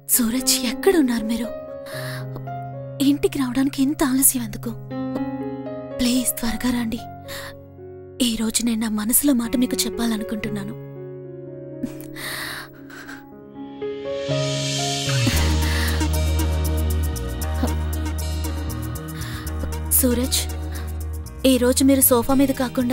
సూరజ్ ఎక్కడున్నారు మీరు ఇంటికి రావడానికి ఇంత ఆలస్యం ఎందుకు ప్లీజ్ త్వరగా రండి ఈ రోజు నేను నా మనసులో మాట మీకు చెప్పాలనుకుంటున్నాను సూరజ్ ఈరోజు మీరు సోఫా మీద కాకుండా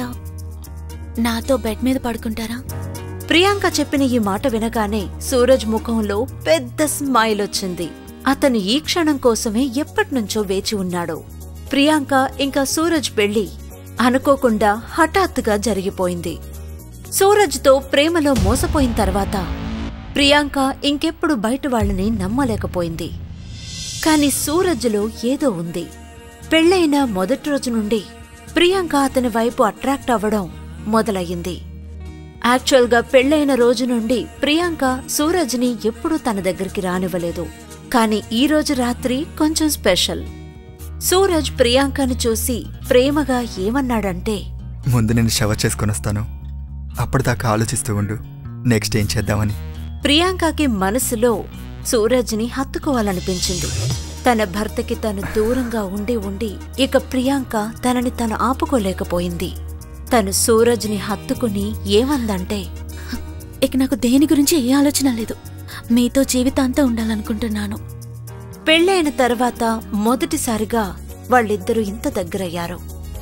నాతో బెడ్ మీద పడుకుంటారా ప్రియాంక చెప్పిన ఈ మాట వినగానే సూరజ్ ముఖంలో పెద్ద స్మైల్ వచ్చింది అతను ఈ క్షణం కోసమే ఎప్పటినుంచో వేచి ఉన్నాడు ప్రియాంక ఇంకా సూరజ్ పెళ్లి అనుకోకుండా హఠాత్తుగా జరిగిపోయింది సూరజ్తో ప్రేమలో మోసపోయిన తర్వాత ప్రియాంక ఇంకెప్పుడు బయట వాళ్ళని నమ్మలేకపోయింది కాని సూరజ్లో ఏదో ఉంది పెళ్లైన మొదటి రోజు నుండి ప్రియాంక అతని వైపు అట్రాక్ట్ అవ్వడం మొదలయ్యింది యాక్చువల్గా పెళ్లైన రోజు నుండి ప్రియాంక సూరజ్ని ఎప్పుడూ తన దగ్గరికి రానివ్వలేదు కాని ఈ రోజు రాత్రి కొంచెం స్పెషల్ సూరజ్ ప్రియాంకను చూసి ప్రేమగా ఏమన్నాడంటే ముందు నేను షవర్ చేసుకొని వస్తాను అప్పటిదాకా ఆలోచిస్తూ ఉండు నెక్స్ట్ ఏం చేద్దామని ప్రియాంకకి మనసులో సూరజ్ని హత్తుకోవాలనిపించింది తన భర్తకి తను దూరంగా ఉండి ఉండి ఇక ప్రియాంక తనని తను ఆపుకోలేకపోయింది తను సూరజ్ని హత్తుకుని ఏమందంటే ఇక నాకు దేని గురించి ఏ ఆలోచన లేదు మీతో జీవితాంతం ఉండాలనుకుంటున్నాను పెళ్ళైన తర్వాత మొదటిసారిగా వాళ్ళిద్దరూ ఇంత దగ్గరయ్యారు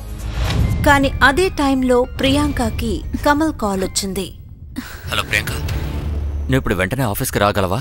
కాని అదే టైంలో ప్రియాంకకి కమల్ కాల్ వచ్చింది హలో ప్రియాంక నువ్వు ఇప్పుడు వెంటనే ఆఫీస్కి రాగలవా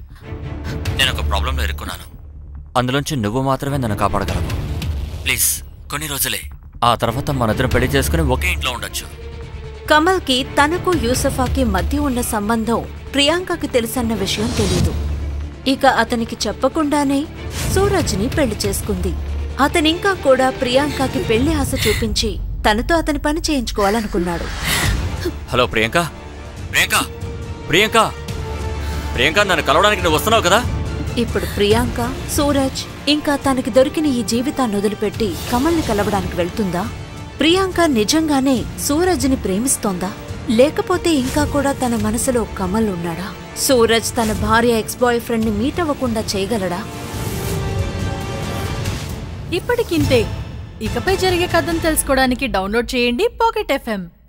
నేను ఒక ప్రాబ్లంలో ఇరుక్కున్నాను అందులోంచి నువ్వు మాత్రమే నన్ను కాపాడగలవు ప్లీజ్ కొన్ని రోజులే ఆ తర్వాత మనిద్దరం పెళ్లి చేసుకుని ఒకే ఇంట్లో ఉండొచ్చు కమల్కి తనకు యూసఫాకి మధ్య ఉన్న సంబంధం ప్రియాంకకి తెలుసన్న విషయం తెలీదు ఇక అతనికి చెప్పకుండానే సూరజ్ని పెళ్లి చేసుకుంది అతనింకా కూడా ప్రియాంకకి పెళ్లి ఆశ చూపించి తనతో అతని పని చేయించుకోవాలనుకున్నాడు హలో ప్రియాంక ప్రియాంక ప్రియాంక ప్రియాంక నన్ను కలవడానికి నువ్వు వస్తున్నావు కదా ఇప్పుడు ప్రియాంక సూరజ్ ఇంకా తనకి దొరికిన ఈ జీవితాన్ని వదిలిపెట్టి కమల్ని కలవడానికి వెళ్తుందా ప్రియాంక నిజంగానే సూరజ్ని ప్రేమిస్తోందా లేకపోతే ఇంకా కూడా తన మనసులో కమల్ ఉన్నాడా సూరజ్ తన భార్య ఎక్స్ బాయ్ ఫ్రెండ్ ని మీట్ అవ్వకుండా చేయగలడా ఇప్పటికింతే ఇకపై జరిగే కథను తెలుసుకోవడానికి డౌన్లోడ్ చేయండి పాకెట్ ఎఫ్ఎం